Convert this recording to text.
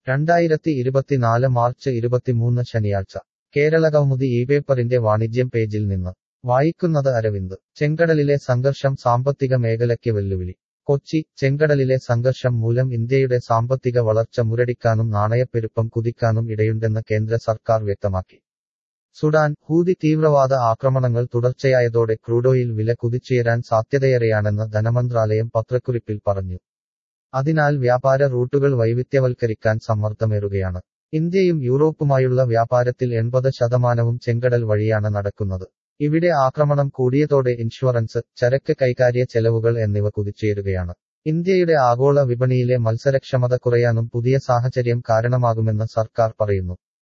രണ്ടായിരത്തി ഇരുപത്തിനാല് മാർച്ച് ഇരുപത്തിമൂന്ന് ശനിയാഴ്ച കേരളകൗമുദി ഈ പേപ്പറിന്റെ വാണിജ്യം പേജിൽ നിന്ന് വായിക്കുന്നത് അരവിന്ദ് ചെങ്കടലിലെ സംഘർഷം സാമ്പത്തിക മേഖലയ്ക്ക് വെല്ലുവിളി കൊച്ചി ചെങ്കടലിലെ സംഘർഷം മൂലം ഇന്ത്യയുടെ സാമ്പത്തിക വളർച്ച മുരടിക്കാനും നാണയപ്പെരുപ്പം കുതിക്കാനും ഇടയുണ്ടെന്ന് കേന്ദ്ര സർക്കാർ വ്യക്തമാക്കി സുഡാൻ ഹൂതി തീവ്രവാദ ആക്രമണങ്ങൾ തുടർച്ചയായതോടെ ക്രൂഡോയിൽ വില കുതിച്ചുയരാൻ സാധ്യതയേറെയാണെന്ന് ധനമന്ത്രാലയം പത്രക്കുറിപ്പിൽ പറഞ്ഞു അതിനാൽ വ്യാപാര റൂട്ടുകൾ വൈവിധ്യവൽക്കരിക്കാൻ സമ്മർദ്ദമേറുകയാണ് ഇന്ത്യയും യൂറോപ്പുമായുള്ള വ്യാപാരത്തിൽ എൺപത് ശതമാനവും ചെങ്കടൽ വഴിയാണ് നടക്കുന്നത് ഇവിടെ ആക്രമണം കൂടിയതോടെ ഇൻഷുറൻസ് ചരക്ക് കൈകാര്യ ചെലവുകൾ എന്നിവ കുതിച്ചുയരുകയാണ് ഇന്ത്യയുടെ ആഗോള വിപണിയിലെ മത്സരക്ഷമത കുറയാനും പുതിയ സാഹചര്യം കാരണമാകുമെന്ന് സർക്കാർ പറയുന്നു